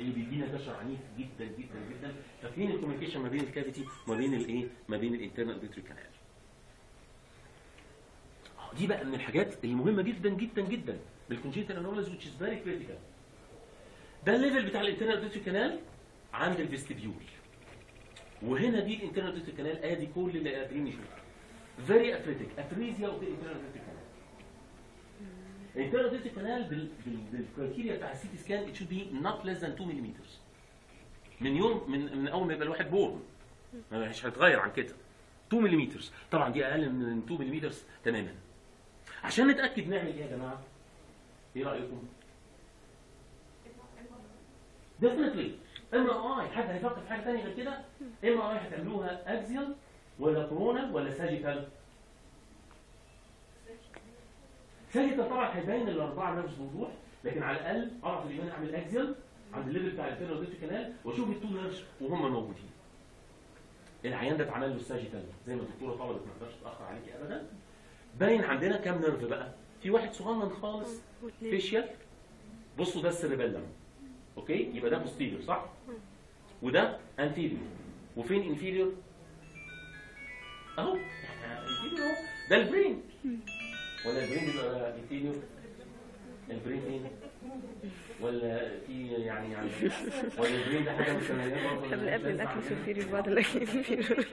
اللي بيدينا كشر عنيف جدا جدا جدا فاكرين الكوميونيكيشن ما بين الكافيتي وما بين الايه ما بين الانترنال بيتري كانال دي بقى من الحاجات المهمه جدا جدا جدا بالكونجنتال انورمالز which is very critical ده الليفل بتاع الانترنال بيتري كانال عند الفيستبيول وهنا دي الانترنال بيتري كانال ادي كل اللي قادرين نشوفه فيري اتريتيك اتريزيا اوف الانترنال بيتري كانال الانترنال بيتري كانال بال- بال- بالكرايتيريا بتاع السي تي سكان ات شود بي نوت ليس ذان 2 ملم من يوم من من اول ما يبقى الواحد بورن مش هيتغير عن كده 2 ملم طبعا دي اقل من 2 ملم تماما عشان نتاكد نعمل ايه يا جماعه؟ ايه رايكم؟ ديفنتلي ام اي حد هيفكر في حاجه ثانيه غير كده؟ ام اي هتعملوها اكزيال ولا كورونال ولا ساجيتال؟ ساجيتال طبعا هيبين الاربعه نفس بوضوح لكن على الاقل اعرف اللي انا اعمل اكزيال عند الليفل بتاع الانترنال بيتو كانال واشوف التو نيرفز وهم موجودين. العيان ده اتعمل له الساجيتال زي ما الدكتوره طلبت ما تقدرش تاخر عليكي ابدا. باين عندنا كام نيرف بقى؟ في واحد صغنن خالص واثنين فيشيال بصوا ده السيربيلم اوكي يبقى ده بوستيريور صح وده انتيريور وفين انفيريور اهو انفيريور اهو ده البرين ولا البرين بيبقى انفيريور البرين فين ولا في يعني يعني ولا البرين ده حاجه مش قبل قبل الاكل في الفيريور بعد الاكل في الفيريور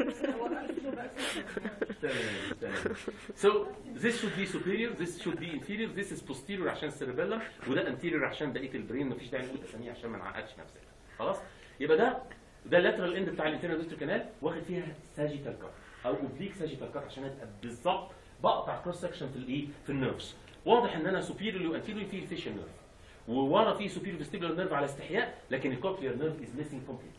تمام تمام so this should be superior this should be inferior this is posterior عشان cerebellum وده anterior عشان بقيه البرين مفيش داعي نقول اساميه عشان ما نعقدش نفسنا خلاص يبقى ده ده اللاترال اند بتاع الانترنال فيستر كانال واخد فيها ساجيتال كات او اوبليك ساجيتال كات عشان ابقى بالظبط بقطع كروس سكشن في الايه في النيرفز واضح ان انا سوبيريور وانتيريور في الفيشن نيرف وورا في سوبيريور فيستيبولار نيرف على استحياء لكن الكوكلير نيرف از ميسنج كومبليت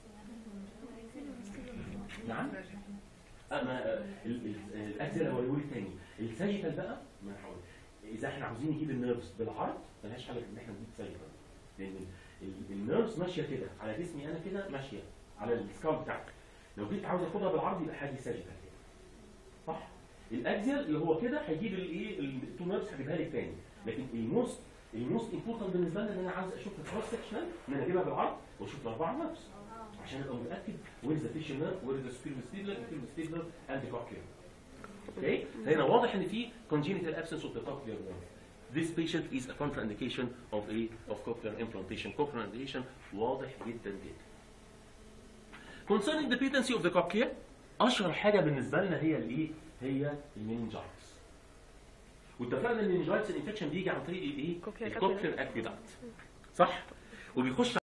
نعم اما الاكزيلا هو الويل تاني الساجيتال بقى ما هقول اذا احنا عاوزين نجيب النيرفز بالعرض ملهاش حل ان احنا نجيب ساجيتال لان ال- النيرفز ماشيه كده على جسمي انا كده ماشيه على السكال بتاعتي لو جيت عاوز اخدها بالعرض يبقى حاجه ساجيتال كده صح الاكزيال اللي هو كده هيجيب الايه التو نيرفز هجيبها لك تاني لكن الموست الموست امبورتنت بالنسبه لنا ان انا عاوز اشوف الكروس سكشن ان انا اجيبها بالعرض واشوف الاربعه نيرفز عشان ابقى متاكد وير ذا فيشن نيرف وير ذا سبيرو ستيبلر انتيرو ستيبلر اند كوكلير اوكي فهنا واضح ان في congenital absence of the cochlear nerve This patient is a contraindication of a of cochlear implantation. Cochlear implantation واضح جدا جدا. Concerning the patency of the cochlea اشهر حاجه بالنسبه لنا هي الايه؟ هي المننجايتس. واتفقنا ان المننجايتس الانفكشن بيجي عن طريق الايه؟ Cochlear الكوكلير اكويدكت. صح؟ وبيخش